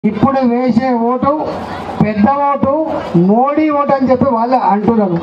ఇప్పుడు వేసే ఓటు పెద్ద ఓటు మోడీ ఓటు అని చెప్పి వాళ్ళు అంటున్నారు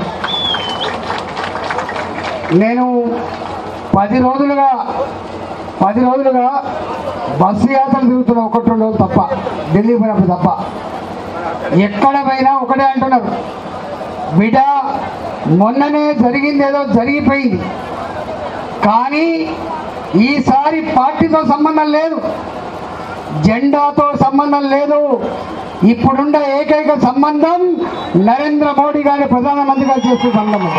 నేను పది రోజులుగా పది రోజులుగా బస్సు యాత్ర తిరుగుతున్నా ఒకటి రెండు రోజులు తప్ప ఢిల్లీ పోయినప్పుడు తప్ప ఎక్కడ పోయినా ఒకటే అంటున్నారు బిడ్డ మొన్ననే జరిగింది ఏదో జరిగిపోయింది కానీ ఈసారి పార్టీతో సంబంధం లేదు జెండాతో సంబంధం లేదు ఇప్పుడున్న ఏకైక సంబంధం నరేంద్ర మోడీ గారి ప్రధానమంత్రిగా చేస్తున్న సంబంధం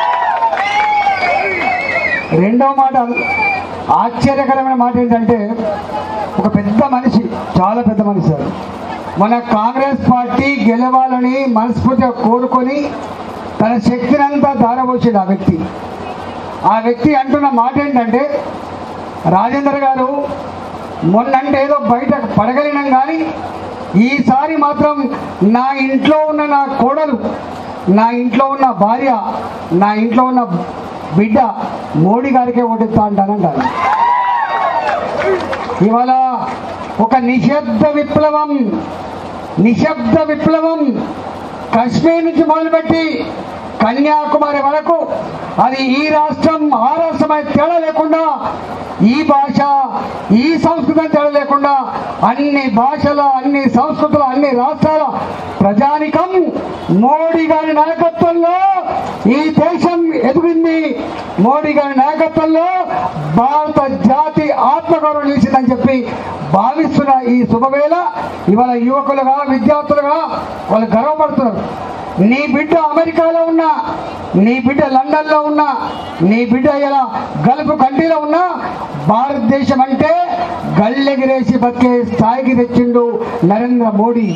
రెండో మాట ఆశ్చర్యకరమైన మాట ఏంటంటే ఒక పెద్ద మనిషి చాలా పెద్ద మనిషి అది మన కాంగ్రెస్ పార్టీ గెలవాలని మనస్ఫూర్తిగా కోరుకొని తన శక్తినంతా దారబోసింది ఆ వ్యక్తి ఆ వ్యక్తి అంటున్న మాట ఏంటంటే రాజేందర్ గారు మొన్నంటే ఏదో బయట పడగలిగినాం కానీ ఈసారి మాత్రం నా ఇంట్లో ఉన్న నా కోడలు నా ఇంట్లో ఉన్న భార్య నా ఇంట్లో ఉన్న బిడ్డ మోడీ గారికే ఓటెత్తా అంటానంటారు ఇవాళ ఒక నిశ్శబ్ద విప్లవం నిశ్శబ్ద విప్లవం కశ్మీర్ నుంచి మొదలుపెట్టి కన్యాకుమారి వరకు అది ఈ రాష్ట్రం ఆ రాష్ట్రం అనే తేడా లేకుండా ఈ భాష ఈ సంస్కృతం తేడా లేకుండా అన్ని భాషల అన్ని సంస్కృతుల అన్ని రాష్ట్రాల ప్రజానికం మోడీ గారి నాయకత్వంలో ఈ దేశం ఎదిగింది మోడీ గారి నాయకత్వంలో భారత జాతి ఆత్మగౌరవం నిలిచిందని చెప్పి భావిస్తున్న ఈ శుభవేళ ఇవాళ యువకులుగా విద్యార్థులుగా వాళ్ళు గర్వపడుతున్నారు నీ బిడ్డ అమెరికాలో ఉన్నా నీ బిడ్డ లండన్లో ఉన్నా నీ బిడ్డ ఇలా గల్ఫ్ కంట్రీలో ఉన్నా భారతదేశం అంటే గల్లెగిరేసి బతికే స్థాయికి తెచ్చిండు నరేంద్ర మోడీ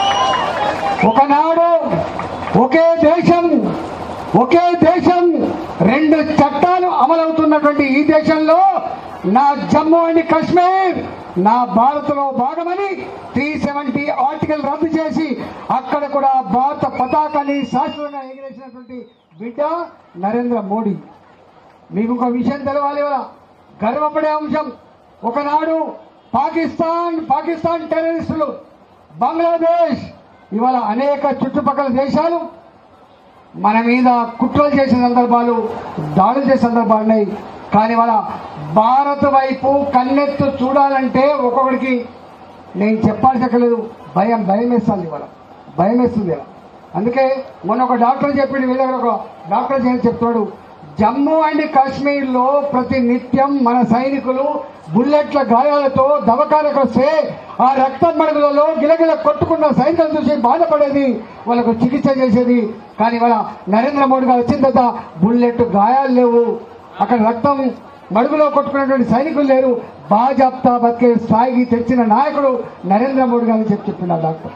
ఒకనాడు ఒకే దేశం ఒకే దేశం రెండు చట్టాలు అమలవుతున్నటువంటి ఈ దేశంలో నా జమ్మూ అండ్ కాశ్మీర్ నా భారత్లో భాగమని త్రీ సెవెంటీ ఆర్టికల్ రద్దు చేసి అక్కడ కూడా భారత పతాకాన్ని శాశ్వతంగా ఎగిరేసినటువంటి బిడ్డ నరేంద్ర మోడీ మీకు ఒక విషయం తెలవాలి ఇవాళ గర్వపడే అంశం ఒకనాడు పాకిస్తాన్ పాకిస్తాన్ టెర్రరిస్టులు బంగ్లాదేశ్ ఇవాళ అనేక చుట్టుపక్కల దేశాలు మన మీద కుట్రలు చేసే సందర్భాలు దాడులు చేసే సందర్భాలు ఉన్నాయి కానీ వాళ్ళ భారత్ వైపు కన్నెత్తు చూడాలంటే ఒక్కొక్కడికి నేను చెప్పాల్సి అక్కర్లేదు భయం భయం వేస్తుంది ఇవాళ భయం వేస్తుంది ఇలా అందుకే మొన్న ఒక డాక్టర్ చెప్పిండు మీ దగ్గర ఒక డాక్టర్ చేసి చెప్తున్నాడు జమ్మూ అండ్ కాశ్మీర్లో ప్రతి నిత్యం మన సైనికులు బుల్లెట్ల గాయాలతో దవకాలకు వస్తే ఆ రక్త మడుగులలో గిలగిల కొట్టుకున్న సైనికులు చూసి బాధపడేది వాళ్ళకు చికిత్స చేసేది కానీ వాళ్ళ నరేంద్ర మోడీ గారు వచ్చిన తర్వాత బుల్లెట్ గాయాలు లేవు అక్కడ రక్తం మడుగులో కొట్టుకున్నటువంటి సైనికులు లేరు బాజాప్తా బతికే స్థాయికి తెచ్చిన నాయకుడు నరేంద్ర మోడీ గారు చెప్పి చెప్పిండు ఆ డాక్టర్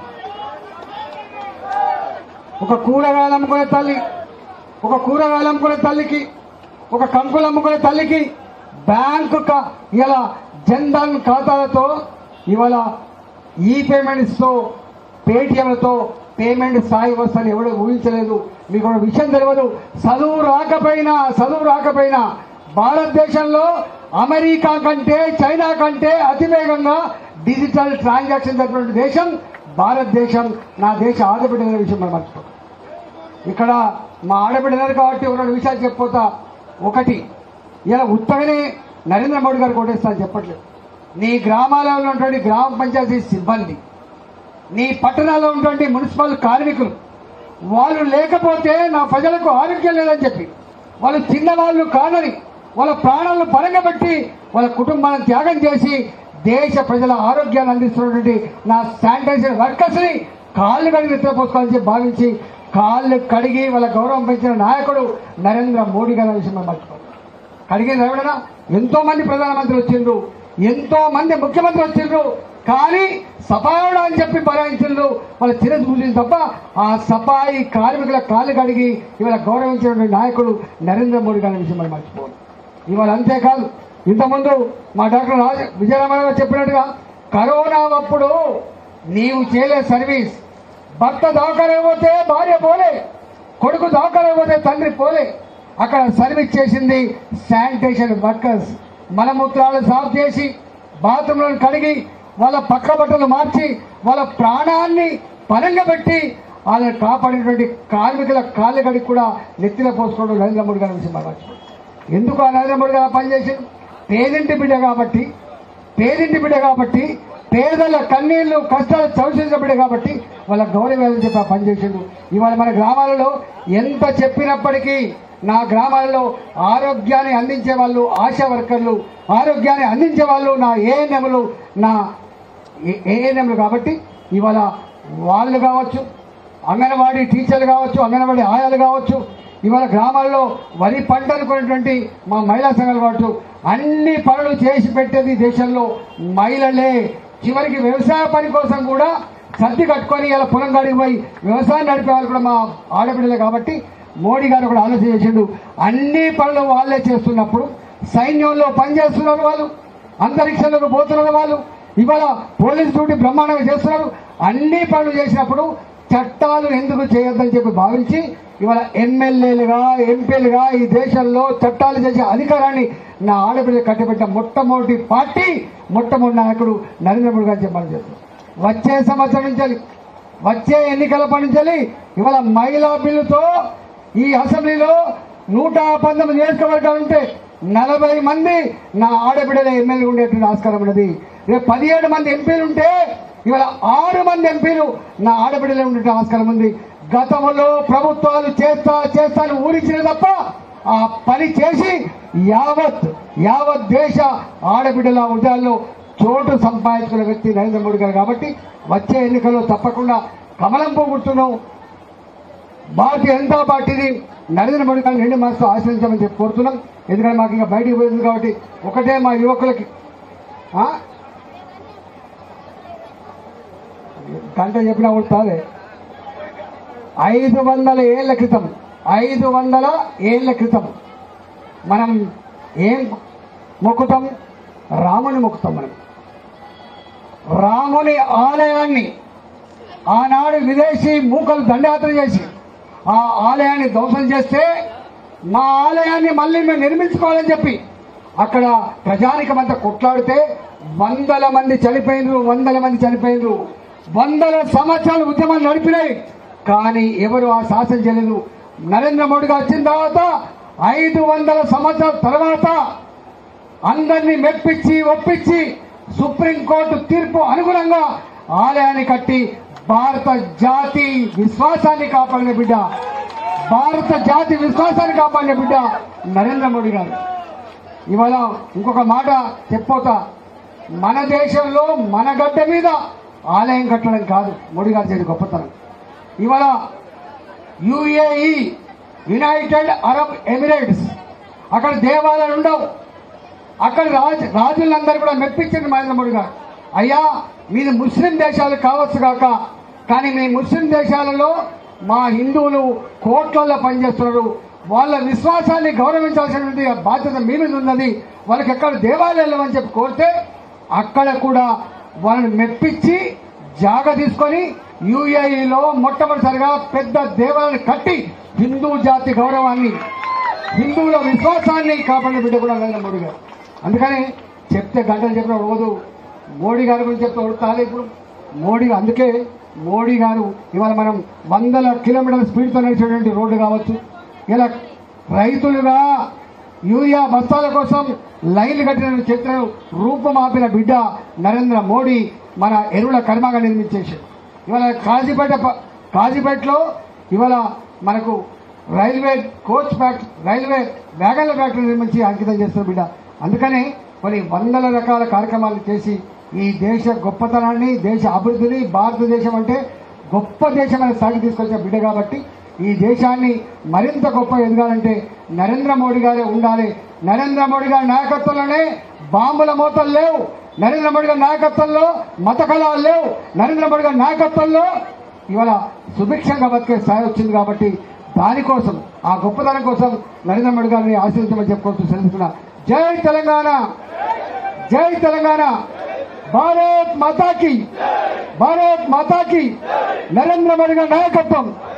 ఒక కూరగాయలు అమ్ముకునే తల్లి ఒక కూరగాయలు అమ్ముకునే తల్లికి ఒక కంకులు అమ్ముకునే తల్లికి బ్యాంకు కా- ఇలా జన్ధన్ ఖాతాలతో ఇవాళ ఈ పేమెంట్స్తో పేటిఎంలతో పేమెంట్ స్థాయి వస్తుందని ఎవడు ఊహించలేదు మీకు ఒక విషయం తెలియదు చదువు రాకపోయినా చదువు రాకపోయినా భారతదేశంలో అమెరికా కంటే చైనా కంటే అతివేగంగా డిజిటల్ ట్రాన్సాక్షన్ జరిపినటువంటి దేశం భారతదేశం నా దేశ ఆడబిడ్డ విషయం మనం మర్చిపో ఇక్కడ మా ఆడబిడ్డలు కాబట్టి ఒక రెండు విషయాలు చెప్పిపోతా ఒకటి ఇలా ఉత్తగానే నరేంద్ర మోడీ గారు కొట్టేస్తా చెప్పట్లేదు నీ గ్రామాలలో ఉన్నటువంటి గ్రామ పంచాయతీ సిబ్బంది నీ పట్టణాల్లో ఉన్నటువంటి మున్సిపల్ కార్మికులు వాళ్ళు లేకపోతే నా ప్రజలకు ఆరోగ్యం లేదని చెప్పి వాళ్ళు చిన్నవాళ్ళు కాదని వాళ్ళ ప్రాణాలను పరంగా పెట్టి వాళ్ళ కుటుంబాలను త్యాగం చేసి దేశ ప్రజల ఆరోగ్యాన్ని అందిస్తున్నటువంటి నా శానిటైజర్ వర్కర్స్ ని కాళ్ళు కడిగి నిద్రపోసుకోవాలని చెప్పి భావించి కాళ్ళు కడిగి వాళ్ళ గౌరవం పెంచిన నాయకుడు నరేంద్ర మోడీ గారి విషయం మనం మర్చిపోతాం కడిగేది ఎవడనా ఎంతో మంది ప్రధానమంత్రి వచ్చిండ్రు ఎంతో మంది ముఖ్యమంత్రి వచ్చిండ్రు కానీ సఫాయుడు అని చెప్పి బరాయించిండ్రు వాళ్ళ చిరస్ పూజింది తప్ప ఆ సఫాయి కార్మికుల కాళ్ళు కడిగి ఇవాళ గౌరవించినటువంటి నాయకుడు నరేంద్ర మోడీ గారి విషయం మనం మర్చిపోవాలి ఇవాళ అంతేకాదు ఇంతకుముందు మా డాక్టర్ రాజ విజయరామారావు గారు చెప్పినట్టుగా కరోనా అప్పుడు నీవు చేయలే సర్వీస్ భర్త దవాఖానైపోతే భార్య పోలే కొడుకు దవాఖానైపోతే తండ్రి పోలే అక్కడ సర్వీస్ చేసింది శానిటేషన్ వర్కర్స్ మలమూత్రాలు సాఫ్ చేసి బాత్రూంలను కడిగి వాళ్ళ పక్క బట్టలు మార్చి వాళ్ళ ప్రాణాన్ని పరంగా పెట్టి వాళ్ళని కాపాడినటువంటి కార్మికుల కాళ్ళ గడికి కూడా నెత్తిన పోసుకోవడం నరేంద్ర మోడీ గారి విషయం మనం మర్చిపోయాం. ఎందుకు ఆ నరేంద్ర మోడీ గారు పనిచేసాడు పేదింటి బిడ్డ కాబట్టి పేదింటి బిడ్డ కాబట్టి పేదల కన్నీళ్లు కష్టాలు చవిచేసిన బిడ్డ కాబట్టి వాళ్ళ గౌరవాలని చెప్పి ఆ పనిచేసిండు ఇవాళ మన గ్రామాలలో ఎంత చెప్పినప్పటికీ నా గ్రామాలలో ఆరోగ్యాన్ని అందించే వాళ్ళు ఆశా వర్కర్లు ఆరోగ్యాన్ని అందించే వాళ్ళు నా ఏఎన్ఎంలు నా ఏఎన్ఎంలు కాబట్టి ఇవాళ వాళ్ళు కావచ్చు అంగన్వాడీ టీచర్లు కావచ్చు అంగన్వాడీ ఆయాలు కావచ్చు ఇవాళ గ్రామాల్లో వరి పంట అనుకున్నటువంటి మా మహిళా సంఘాలు కావచ్చు అన్ని పనులు చేసి పెట్టేది దేశంలో మహిళలే చివరికి వ్యవసాయ పని కోసం కూడా సర్ది కట్టుకొని ఇలా పొలం కాడికి పోయి వ్యవసాయం నడిపే వాళ్ళు కూడా మా ఆడపిల్లలే కాబట్టి మోడీ గారు కూడా ఆలోచన చేసిండు అన్ని పనులు వాళ్ళే చేస్తున్నప్పుడు సైన్యంలో పనిచేస్తున్నారు వాళ్ళు అంతరిక్షంలోకి పోతున్నారు వాళ్ళు ఇవాళ పోలీస్ డ్యూటీ బ్రహ్మాండంగా చేస్తున్నారు అన్ని పనులు చేసినప్పుడు చట్టాలు ఎందుకు చేయొద్దని చెప్పి భావించి ఇవాళ ఎమ్మెల్యేలుగా ఎంపీలుగా ఈ దేశంలో చట్టాలు చేసే అధికారాన్ని నా ఆడపిల్ల కట్టిపెట్టిన మొట్టమొదటి పార్టీ మొట్టమొదటి నాయకుడు నరేంద్ర మోడీ గారు చెప్పాలని చేస్తున్నారు వచ్చే సంవత్సరం నుంచి వచ్చే ఎన్నికల పడించాలి ఇవాళ మహిళా బిల్లుతో ఈ అసెంబ్లీలో నూట పంతొమ్మిది నియోజకవర్గాలు ఉంటే నలభై మంది నా ఆడబిడ్డల ఎమ్మెల్యే ఉండేటువంటి ఆస్కారం ఉన్నది రేపు పదిహేడు మంది ఎంపీలు ఉంటే ఇవాళ ఆరు మంది ఎంపీలు నా ఆడబిడ్డలే ఉండే ఆస్కారం ఉంది గతంలో ప్రభుత్వాలు చేస్తా చేస్తా అని ఊరించిన తప్ప ఆ పని చేసి యావత్ యావత్ దేశ ఆడబిడ్డల హృదయాల్లో చోటు సంపాదించుకున్న వ్యక్తి నరేంద్ర మోడీ గారు కాబట్టి వచ్చే ఎన్నికల్లో తప్పకుండా కమలం పోగొట్టున్నాం భారతీయ జనతా పార్టీని నరేంద్ర మోడీ గారిని రెండు మనసుతో ఆశ్రయించామని చెప్పి కోరుతున్నాం ఎందుకంటే మాకు ఇంకా బయటికి పోయింది కాబట్టి ఒకటే మా యువకులకి ఆ? గంట చెప్పినా కూడా కాదే ఐదు వందల ఏళ్ల క్రితం ఐదు వందల ఏళ్ల క్రితం మనం ఏం మొక్కుతాం రాముని మొక్కుతాం మనం రాముని ఆలయాన్ని ఆనాడు విదేశీ మూకలు దండయాత్ర చేసి ఆ ఆలయాన్ని ధ్వంసం చేస్తే మా ఆలయాన్ని మళ్ళీ మేము నిర్మించుకోవాలని చెప్పి అక్కడ ప్రజానికమంతా కొట్లాడితే వందల మంది చనిపోయినరు వందల మంది చనిపోయినరు వందల సంవత్సరాలు ఉద్యమాలు నడిపినాయి కానీ ఎవరు ఆ శాసన చేయలేదు నరేంద్ర మోడీ గారు వచ్చిన తర్వాత ఐదు వందల సంవత్సరాల తర్వాత అందరినీ మెప్పించి ఒప్పించి సుప్రీంకోర్టు తీర్పు అనుగుణంగా ఆలయాన్ని కట్టి భారత జాతి విశ్వాసాన్ని కాపాడిన బిడ్డ భారత జాతి విశ్వాసాన్ని కాపాడిన బిడ్డ నరేంద్ర మోడీ గారు ఇవాళ ఇంకొక మాట చెప్పోతా మన దేశంలో మన గడ్డ మీద ఆలయం కట్టడం కాదు మోడీ గారు చేసిన గొప్పతనం ఇవాళ యుఏఈ యునైటెడ్ అరబ్ ఎమిరేట్స్ అక్కడ దేవాలయాలు ఉండవు అక్కడ రాజు రాజులందరూ కూడా మెప్పించింది నరేంద్ర మోడీ గారు అయ్యా మీది ముస్లిం దేశాలు కావచ్చు కాక కానీ మీ ముస్లిం దేశాలలో మా హిందువులు కోట్లలో పనిచేస్తున్నారు వాళ్ళ విశ్వాసాన్ని గౌరవించాల్సినటువంటి బాధ్యత మీ మీద ఉన్నది వాళ్ళకి ఎక్కడ దేవాలయాలు అని చెప్పి కోరితే అక్కడ కూడా వాళ్ళని మెప్పించి జాగ తీసుకొని యుఏఈలో మొట్టమొదటిసారిగా పెద్ద దేవాలయాన్ని కట్టి హిందూ జాతి గౌరవాన్ని హిందువుల విశ్వాసాన్ని కాపాడిన బిడ్డ కూడా నరేంద్ర మోడీ గారు అందుకని చెప్తే గంటలు చెప్పిన రోజు మోడీ గారి గురించి చెప్తే ఉడతాలి ఇప్పుడు మోడీ అందుకే మోడీ గారు ఇవాళ మనం వందల కిలోమీటర్ల స్పీడ్తో నడిచేటువంటి రోడ్డు కావచ్చు ఇలా రైతులుగా యూరియా బస్తాల కోసం లైన్లు కట్టిన చిత్రం రూపమాపిన బిడ్డ నరేంద్ర మోడీ మన ఎరువుల కర్మాగా నిర్మించేసాడు ఇవాళ కాజీపేట ప- కాజీపేటలో ఇవాళ మనకు రైల్వే కోచ్ ఫ్యాక్టరీ రైల్వే వ్యాగన్ల ఫ్యాక్టరీ నిర్మించి అంకితం చేస్తున్న బిడ్డ అందుకని కొన్ని వందల రకాల కార్యక్రమాలు చేసి ఈ దేశ గొప్పతనాన్ని దేశ అభివృద్ధిని భారతదేశం అంటే గొప్ప దేశం అనే స్థాయికి తీసుకొచ్చిన బిడ్డ కాబట్టి ఈ దేశాన్ని మరింత గొప్ప ఎదగాలంటే నరేంద్ర మోడీ గారే ఉండాలి నరేంద్ర మోడీ గారి నాయకత్వంలోనే బాంబుల మోతలు లేవు నరేంద్ర మోడీ గారి నాయకత్వంలో మత కళాలు లేవు నరేంద్ర మోడీ గారి నాయకత్వంలో ఇవాళ సుభిక్షంగా బతికే స్థాయి వచ్చింది కాబట్టి దానికోసం ఆ గొప్పతనం కోసం నరేంద్ర మోడీ గారిని ఆశీర్వదించమని చెప్పుకుంటూ సెలవుతున్నా జై తెలంగాణ జై తెలంగాణ భారత్ మాతాకి భారత్ మాతాకి నరేంద్ర మోడీ గారి నాయకత్వం